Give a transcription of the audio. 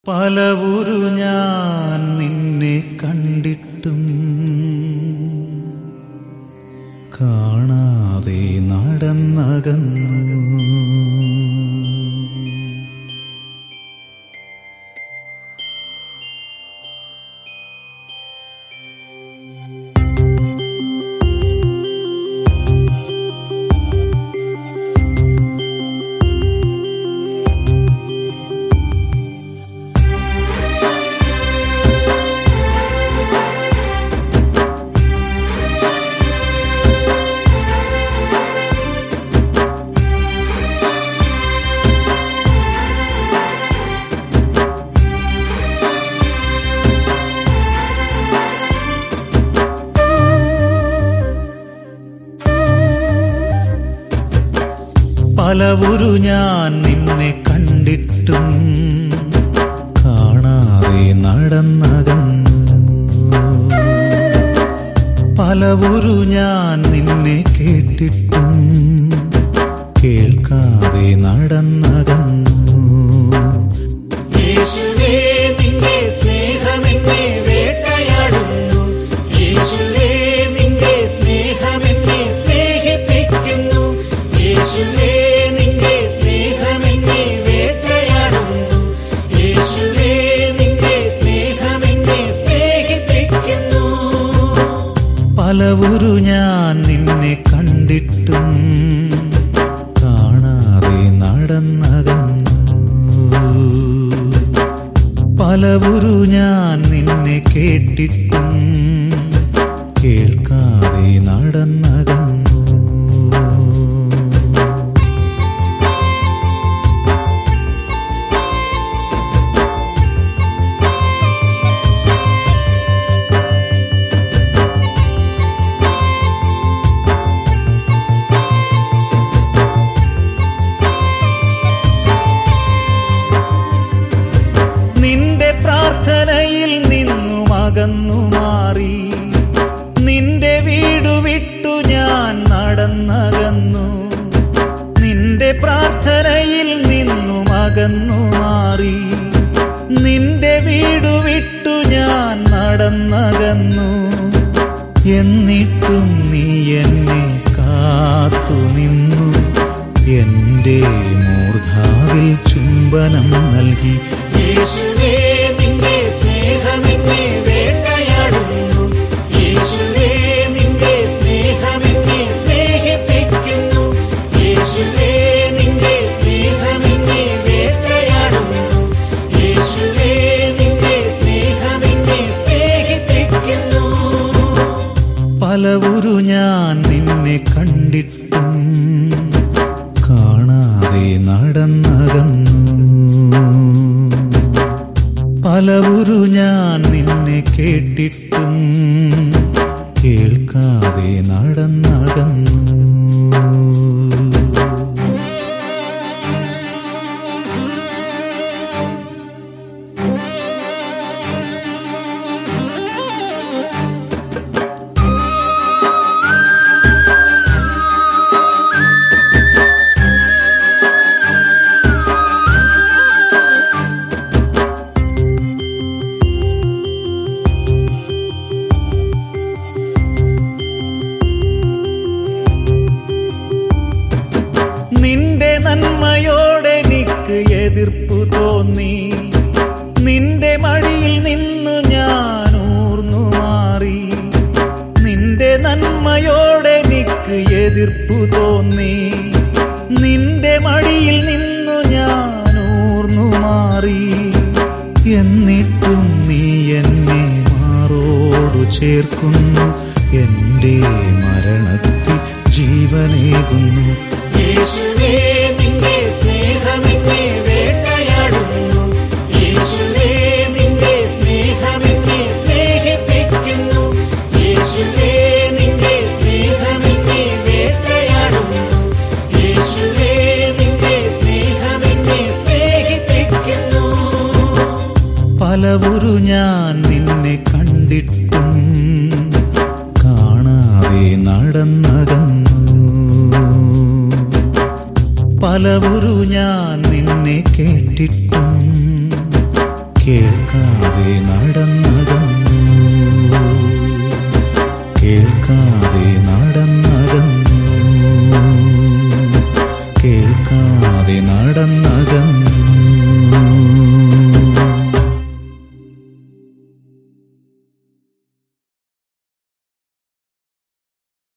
പലവുരു ഞാൻ നിന്നെ കണ്ടിട്ടും കാണാതെ നടന്നകന്നു പലവുരു ഞാൻ നിന്നെ കണ്ടിട്ടും കാണാതെ നടന്നകന്നു പലവുരു ഞാൻ നിന്നെ കേട്ടിട്ടും കേൾക്കാതെ നടന്നകന്നു യേശുവേ നിന്റെ സ്നേഹമെന്നെ വേട്ടയാടുന്നു യേശുവേ നിന്റെ സ്നേഹമെന്നെ സ്നേഹിപ്പിക്കുന്നു യേശുവേ നിന്റെ സ്നേഹമെന്നെ വേട്ടയാടുന്നു യേശുവേ നിന്റെ സ്നേഹമെന്നെ സ്നേഹിപ്പിക്കുന്നു പലവുരു ഞാൻ നിന്നെ കണ്ടിട്ടും കാണാതെ നടന്നകന്നു പലവുരു ഞാൻ നിന്നെ കേട്ടിട്ടും കേൾക്കാതെ നടന്നകന്നു നിന്റെ പ്രാർത്ഥനയിൽ നിന്നും അകന്നു മാറി നിന്റെ വീടു വിട്ടു ഞാൻ നടന്നകന്നു നിന്റെ പ്രാർത്ഥനയിൽ നിന്നും അകന്നു മാറി നിന്റെ വീടു വിട്ടു ഞാൻ നടന്നകന്നു എന്നിട്ടും നീ എന്നെ കാത്തു നിന്നു എന്റെ മൂർധാവിൽ ചുംബനം നൽകി യേശുവേ നിന്റെ സ്നേഹമെന്നെ വേട്ടയാടുന്നു യേശുവേ നിന്റെ സ്നേഹമെന്നെ സ്നേഹിപ്പിക്കുന്നു യേശുവേ നിന്റെ സ്നേഹമെന്നെ വേട്ടയാടുന്നു യേശുവേ നിന്റെ സ്നേഹമെന്നെ സ്നേഹിപ്പിക്കുന്നു പലവുരു ഞാൻ നിന്നെ കണ്ടിട്ടും കാണാതെ നടന്നകന്നു പലവുരു ഞാൻ നിന്നെ കേട്ടിട്ടും കേൾക്കാതെ നടന്നകന്നു നിന്റെ നന്മയോടെനിക്ക് എതിർപ്പു തോന്നി നിന്റെ മടിയിൽ നിന്നു ഞാൻ ഊർന്നു മാറി നിന്റെ നന്മയോടെനിക്ക് എതിർപ്പു തോന്നി നിന്റെ മടിയിൽ നിന്നു ഞാൻ ഊർന്നു മാറി എന്നിട്ടും നീ എന്നെ മാറോടു ചേർക്കുന്നു എന്റെ മരണത്തിൽ ജീവനേകുന്നു യേശുവേ നിന്റെ സ്നേഹമെന്നെ വേട്ടയാടുന്നു യേശുവേ നിന്റെ സ്നേഹമെന്നെ സ്നേഹിപ്പിക്കുന്നു യേശുവേ നിന്റെ സ്നേഹമെന്നെ വേട്ടയാടുന്നു യേശുവേ നിന്റെ സ്നേഹമെന്നെ സ്നേഹിപ്പിക്കുന്നു പലവുരു ഞാൻ നിന്നെ കണ്ടിട്ടും കാണാതെ നടന്നകന്നു പലവുരു ഞാൻ നിന്നെ കേട്ടിട്ടും കേൾക്കാതെ നടന്നകന്നു കേൾക്കാതെ നടന്നകന്നു കേൾക്കാതെ നടന്നകന്നു